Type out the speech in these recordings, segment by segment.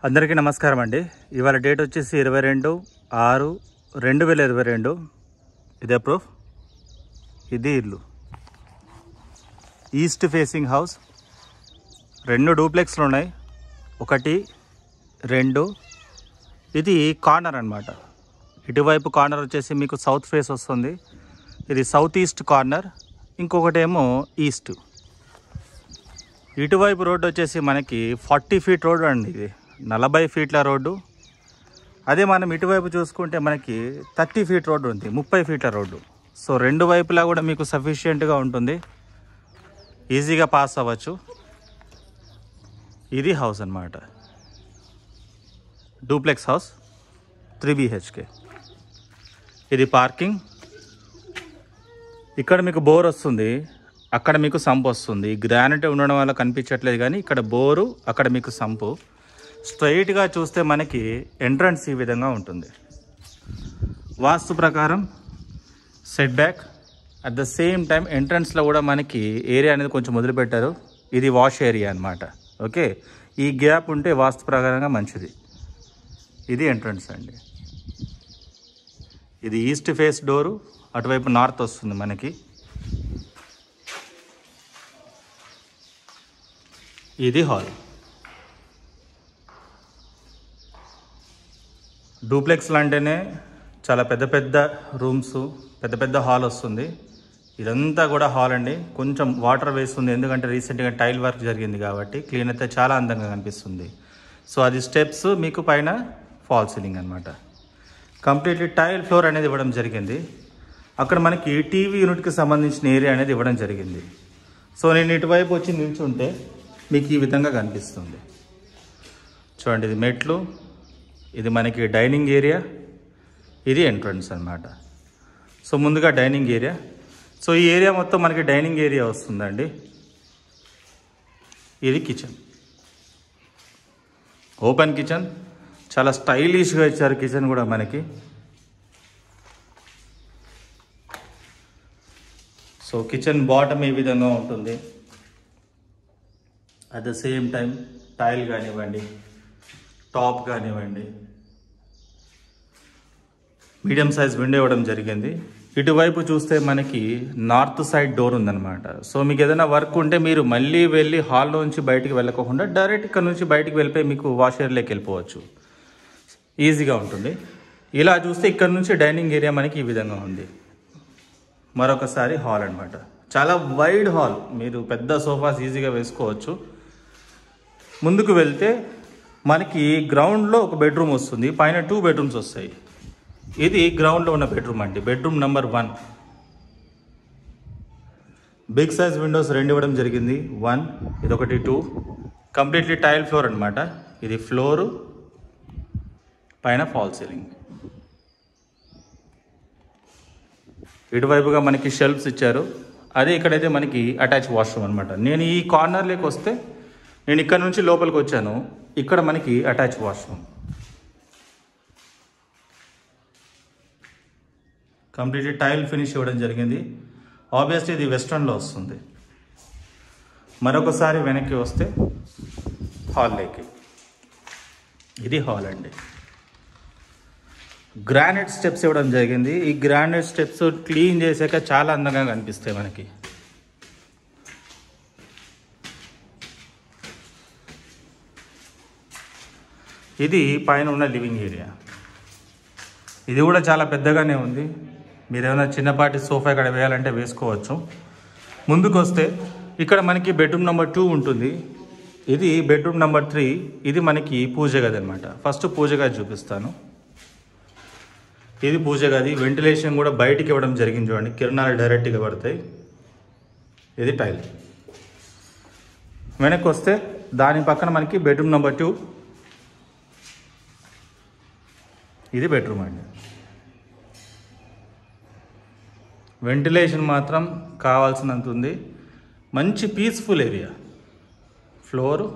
అందరికీ నమస్కారం అండి ఇవాళ డేట్ వచ్చేసి ఇరవై రెండు ఆరు రెండు వేల ఇరవై రెండు ఇదే ప్రూఫ్ ఇది ఇల్లు ఈస్ట్ ఫేసింగ్ హౌస్ రెండు డూప్లెక్స్లు ఉన్నాయి ఒకటి రెండు ఇది కార్నర్ అన్నమాట ఇటువైపు కార్నర్ వచ్చేసి మీకు సౌత్ ఫేస్ వస్తుంది ఇది సౌత్ ఈస్ట్ కార్నర్ ఇంకొకటేమో ఈస్ట్ ఇటువైపు రోడ్డు వచ్చేసి మనకి ఫార్టీ ఫీట్ రోడ్డు అండి ఇది నలభై ఫీట్ల రోడ్డు అదే మనం ఇటువైపు చూసుకుంటే మనకి థర్టీ ఫీట్ రోడ్డు ఉంది ముప్పై ఫీట్ల రోడ్డు సో రెండు వైపులా కూడా మీకు సఫిషియెంట్గా ఉంటుంది ఈజీగా పాస్ అవ్వచ్చు ఇది హౌస్ అన్నమాట డూప్లెక్స్ హౌస్ త్రీ బిహెచ్కే ఇది పార్కింగ్ ఇక్కడ మీకు బోర్ వస్తుంది అక్కడ మీకు సంపు వస్తుంది గ్రానైట్ ఉండడం వల్ల కనిపించట్లేదు కానీ ఇక్కడ బోరు అక్కడ మీకు సంపు స్ట్రైట్గా చూస్తే మనకి ఎంట్రన్స్ ఈ విధంగా ఉంటుంది వాస్తు ప్రకారం set back at the same time ఎంట్రన్స్లో కూడా మనకి ఏరియా అనేది కొంచెం మొదలుపెట్టారు ఇది వాష్ ఏరియా అన్నమాట ఓకే ఈ గ్యాప్ ఉంటే వాస్తు ప్రకారంగా మంచిది ఇది ఎంట్రన్స్ అండి ఇది ఈస్ట్ ఫేస్ డోరు అటువైపు నార్త్ వస్తుంది మనకి ఇది హాల్ డూప్లెక్స్ అంటేనే చాలా పెద్ద పెద్ద రూమ్స్ పెద్ద పెద్ద హాల్ వస్తుంది ఇదంతా కూడా హాల్ అండి కొంచెం వాటర్ వేస్తుంది ఎందుకంటే రీసెంట్గా టైల్ వర్క్ జరిగింది కాబట్టి క్లీన్ అయితే చాలా అందంగా కనిపిస్తుంది సో అది స్టెప్స్ మీకు పైన ఫాల్ సీలింగ్ అనమాట కంప్లీట్లీ టైల్ ఫ్లోర్ అనేది ఇవ్వడం జరిగింది అక్కడ మనకి టీవీ యూనిట్కి సంబంధించిన ఏరియా అనేది ఇవ్వడం జరిగింది సో నేను ఇటువైపు వచ్చి నిల్చుంటే మీకు ఈ విధంగా కనిపిస్తుంది చూడండి ఇది మెట్లు ఇది మనకి డైనింగ్ ఏరియా ఇది ఎంట్రన్స్ అన్నమాట సో ముందుగా డైనింగ్ ఏరియా సో ఈ ఏరియా మొత్తం మనకి డైనింగ్ ఏరియా వస్తుందండి ఇది కిచెన్ ఓపెన్ కిచెన్ చాలా స్టైలిష్గా ఇచ్చారు కిచెన్ కూడా మనకి సో కిచెన్ బాటమ్ ఈ విధంగా ఉంటుంది at the same time tile కానివ్వండి టాప్ కానివ్వండి మీడియం సైజ్ విండో ఇవ్వడం జరిగింది ఇటువైపు చూస్తే మనకి నార్త్ సైడ్ డోర్ ఉందన్నమాట సో మీకు ఏదైనా వర్క్ ఉంటే మీరు మళ్ళీ వెళ్ళి హాల్లో నుంచి బయటికి వెళ్ళకోకుండా డైరెక్ట్ ఇక్కడ నుంచి బయటికి వెళ్ళిపోయి మీకు వాష్ ఏరియాలోకి వెళ్ళిపోవచ్చు ఈజీగా ఉంటుంది ఇలా చూస్తే ఇక్కడ నుంచి డైనింగ్ ఏరియా మనకి ఈ విధంగా ఉంది మరొకసారి హాల్ అన్నమాట చాలా వైడ్ హాల్ మీరు పెద్ద సోఫాస్ ఈజీగా వేసుకోవచ్చు ముందుకు వెళ్తే మనకి గ్రౌండ్లో ఒక బెడ్రూమ్ వస్తుంది పైన టూ బెడ్రూమ్స్ వస్తాయి ఇది గ్రౌండ్లో ఉన్న బెడ్రూమ్ అండి bedroom number one big size windows రెండు ఇవ్వడం జరిగింది వన్ ఇదొకటి టూ కంప్లీట్లీ టైల్ ఫ్లోర్ అనమాట ఇది ఫ్లోరు పైన ఫాల్ సీలింగ్ ఇటువైపుగా మనకి షెల్ఫ్స్ ఇచ్చారు అదే ఇక్కడైతే మనకి అటాచ్ వాష్రూమ్ అనమాట నేను ఈ కార్నర్లోకి వస్తే నేను ఇక్కడ నుంచి లోపలికి వచ్చాను ఇక్కడ మనకి attach washroom completely tile finish ఇవ్వడం జరిగింది ఆబ్వియస్లీ ఇది వెస్ట్రన్లో వస్తుంది మరొకసారి వెనక్కి వస్తే హాల్లోకి ఇది హాల్ అండి గ్రానైట్ స్టెప్స్ ఇవ్వడం జరిగింది ఈ గ్రానైట్ స్టెప్స్ క్లీన్ చేశాక చాలా అందంగా కనిపిస్తాయి మనకి ఇది పైన ఉన్న లివింగ్ ఏరియా ఇది కూడా చాలా పెద్దగానే ఉంది మీరు ఏమైనా చిన్నపాటి సోఫా ఇక్కడ వేయాలంటే వేసుకోవచ్చు ముందుకు వస్తే ఇక్కడ మనకి బెడ్రూమ్ నెంబర్ టూ ఉంటుంది ఇది బెడ్రూమ్ నెంబర్ త్రీ ఇది మనకి పూజ గది అనమాట ఫస్ట్ పూజ గది చూపిస్తాను ఇది పూజ గది వెంటిలేషన్ కూడా బయటికి ఇవ్వడం జరిగింది చూడండి కిరణాలు డైరెక్ట్గా పడతాయి ఇది టైల్ వెనక్కి వస్తే దాని పక్కన మనకి బెడ్రూమ్ నెంబర్ టూ ఇది బెడ్రూమ్ అండి వెంటిలేషన్ మాత్రం కావాల్సినంత ఉంది మంచి peaceful area floor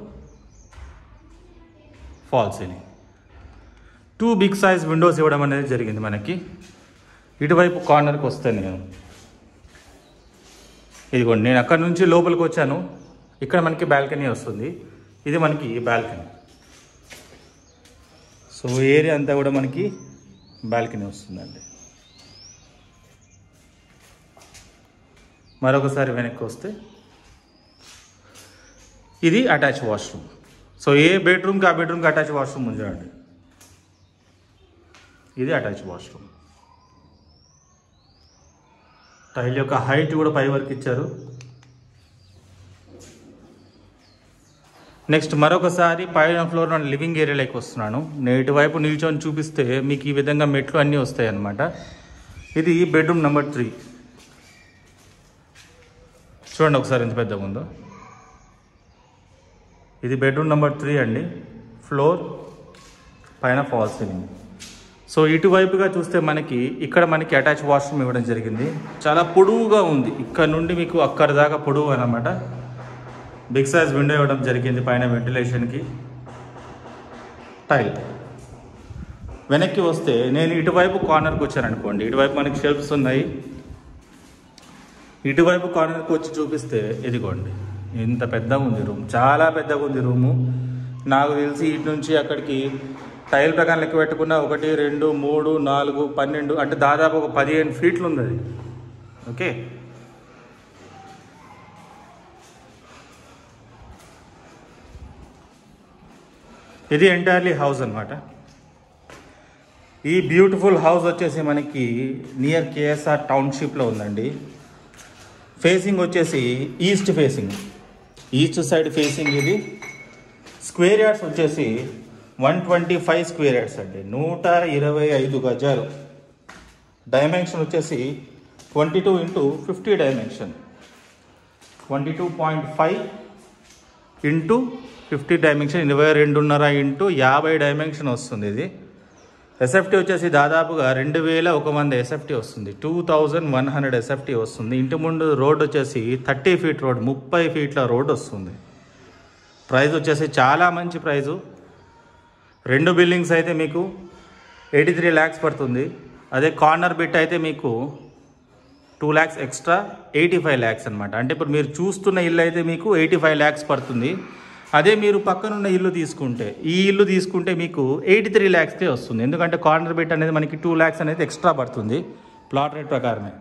fall ceiling two big size windows ఇవ్వడం అనేది జరిగింది మనకి ఇటువైపు కార్నర్కి వస్తే నేను ఇదిగోండి నేను అక్కడ నుంచి లోపలికి వచ్చాను ఇక్కడ మనకి బాల్కనీ వస్తుంది ఇది మనకి బాల్కనీ సో ఏరియా అంతా కూడా మనకి బాల్కనీ వస్తుందండి మరొకసారి వెనక్కి వస్తే ఇది అటాచ్ వాష్రూమ్ సో ఏ బెడ్రూమ్కి ఆ బెడ్రూమ్కి అటాచ్ వాష్రూమ్ ఉంది చూడండి ఇది అటాచ్ వాష్రూమ్ టైల్ యొక్క హైట్ కూడా పై వరకు ఇచ్చారు నెక్స్ట్ మరొకసారి పైన ఫ్లోర్ నుండి లివింగ్ ఏరియాలోకి వస్తున్నాను నేను ఇటువైపు నిల్చొని చూపిస్తే మీకు ఈ విధంగా మెట్లు అన్నీ వస్తాయి అన్నమాట ఇది బెడ్రూమ్ నెంబర్ త్రీ చూడండి ఒకసారి ఎంత పెద్దగా ఉందో ఇది బెడ్రూమ్ నెంబర్ త్రీ అండి ఫ్లోర్ పైన ఫాల్ సీలింగ్ సో ఇటువైపుగా చూస్తే మనకి ఇక్కడ మనకి అటాచ్ వాష్రూమ్ ఇవ్వడం జరిగింది చాలా పొడవుగా ఉంది ఇక్కడ నుండి మీకు అక్కడ దాకా పొడవు అనమాట బిగ్ సైజ్ విండో ఇవ్వడం జరిగింది పైన వెంటిలేషన్కి టైల్ వెనక్కి వస్తే నేను ఇటువైపు కార్నర్కి వచ్చాను అనుకోండి ఇటువైపు మనకి షెల్ఫ్స్ ఉన్నాయి ఇటువైపు కార్నర్కి వచ్చి చూపిస్తే ఇదిగోండి ఇంత పెద్దగా ఉంది రూమ్ చాలా పెద్దగా ఉంది రూము నాకు తెలిసి ఇటు నుంచి అక్కడికి టైల్ ప్రకారం లెక్క పెట్టుకున్న ఒకటి రెండు మూడు నాలుగు పన్నెండు అంటే దాదాపు ఒక పదిహేను ఫీట్లు ఉంది అది ఓకే ఇది ఎంటైర్లీ హౌస్ అన్నమాట ఈ బ్యూటిఫుల్ హౌస్ వచ్చేసి మనకి నియర్ కేఎస్ఆర్ టౌన్షిప్లో ఉందండి ఫేసింగ్ వచ్చేసి east facing east side facing ఇది స్క్వేర్ యార్డ్స్ వచ్చేసి one twenty five square yards అండి నూట ఇరవై ఐదు గజాలు డైమెన్షన్ వచ్చేసి twenty two into fifty dimension twenty two point five into fifty dimension ఇరవై రెండున్నర ఇంటూ యాభై డైమెన్షన్ వస్తుంది ఇది ఎస్ఎఫ్టీ వచ్చేసి దాదాపుగా రెండు వేల ఒక వంద ఎస్ఎఫ్టీ వస్తుంది two thousand one hundred SFT వస్తుంది ఇంటి ముందు రోడ్ వచ్చేసి థర్టీ ఫీట్ రోడ్ ముప్పై ఫీట్ల రోడ్ వస్తుంది ప్రైస్ వచ్చేసి చాలా మంచి ప్రైజు రెండు బిల్డింగ్స్ అయితే మీకు ఎయిటీ త్రీ ల్యాక్స్ పడుతుంది అదే కార్నర్ బిట్ అయితే మీకు two lakhs extra eighty five lakhs అనమాట అంటే ఇప్పుడు మీరు చూస్తున్న ఇల్లు అయితే మీకు ఎయిటీ ఫైవ్ ల్యాక్స్ పడుతుంది అదే మీరు పక్కనున్న ఇల్లు తీసుకుంటే ఈ ఇల్లు తీసుకుంటే మీకు ఎయిటీ త్రీ ల్యాక్స్కే వస్తుంది ఎందుకంటే కార్నర్ బిట్ అనేది మనకి టూ ల్యాక్స్ అనేది ఎక్స్ట్రా పడుతుంది ప్లాట్ రేట్ ప్రకారమే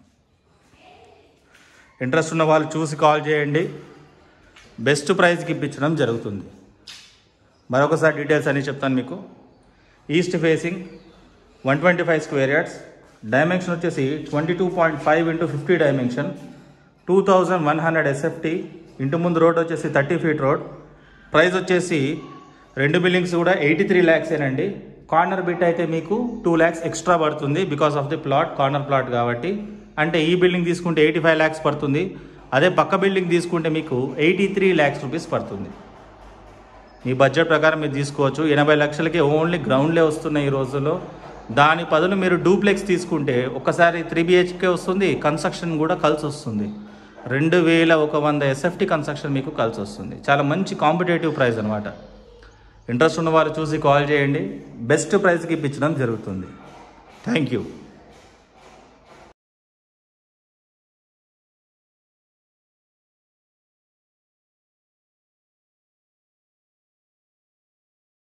ఇంట్రెస్ట్ ఉన్న వాళ్ళు చూసి కాల్ చేయండి బెస్ట్ ప్రైస్కి ఇప్పించడం జరుగుతుంది మరొకసారి డీటెయిల్స్ అన్ని చెప్తాను మీకు east facing one twenty five square yards dimension వచ్చేసి twenty two point five into fifty dimension two thousand one hundred SFT ఇంటి ముందు రోడ్ వచ్చేసి థర్టీ ఫీట్ రోడ్ ప్రైస్ వచ్చేసి రెండు బిల్డింగ్స్ కూడా ఎయిటీ త్రీ ల్యాక్సేనండి కార్నర్ బిట్ అయితే మీకు టూ ల్యాక్స్ ఎక్స్ట్రా పడుతుంది because of the plot corner plot కాబట్టి అంటే ఈ బిల్డింగ్ తీసుకుంటే ఎయిటీ ఫైవ్ ల్యాక్స్ పడుతుంది అదే పక్క బిల్డింగ్ తీసుకుంటే మీకు ఎయిటీ త్రీ ల్యాక్స్ రూపీస్ పడుతుంది మీ బడ్జెట్ ప్రకారం మీరు తీసుకోవచ్చు ఎనభై లక్షలకి ఓన్లీ గ్రౌండ్లే వస్తున్నాయి ఈ రోజుల్లో దాని బదులు మీరు డూప్లెక్స్ తీసుకుంటే ఒకసారి త్రీ బిహెచ్కే వస్తుంది కన్స్ట్రక్షన్ కూడా కలిసి వస్తుంది రెండు వేల ఒక వంద ఎస్ఎఫ్టీ కన్స్ట్రక్షన్ మీకు కలిసి వస్తుంది చాలా మంచి కాంపిటేటివ్ ప్రైస్ అనమాట ఇంట్రెస్ట్ ఉన్న వారు చూసి కాల్ చేయండి బెస్ట్ ప్రైస్కి ఇప్పించడం జరుగుతుంది థ్యాంక్ యూ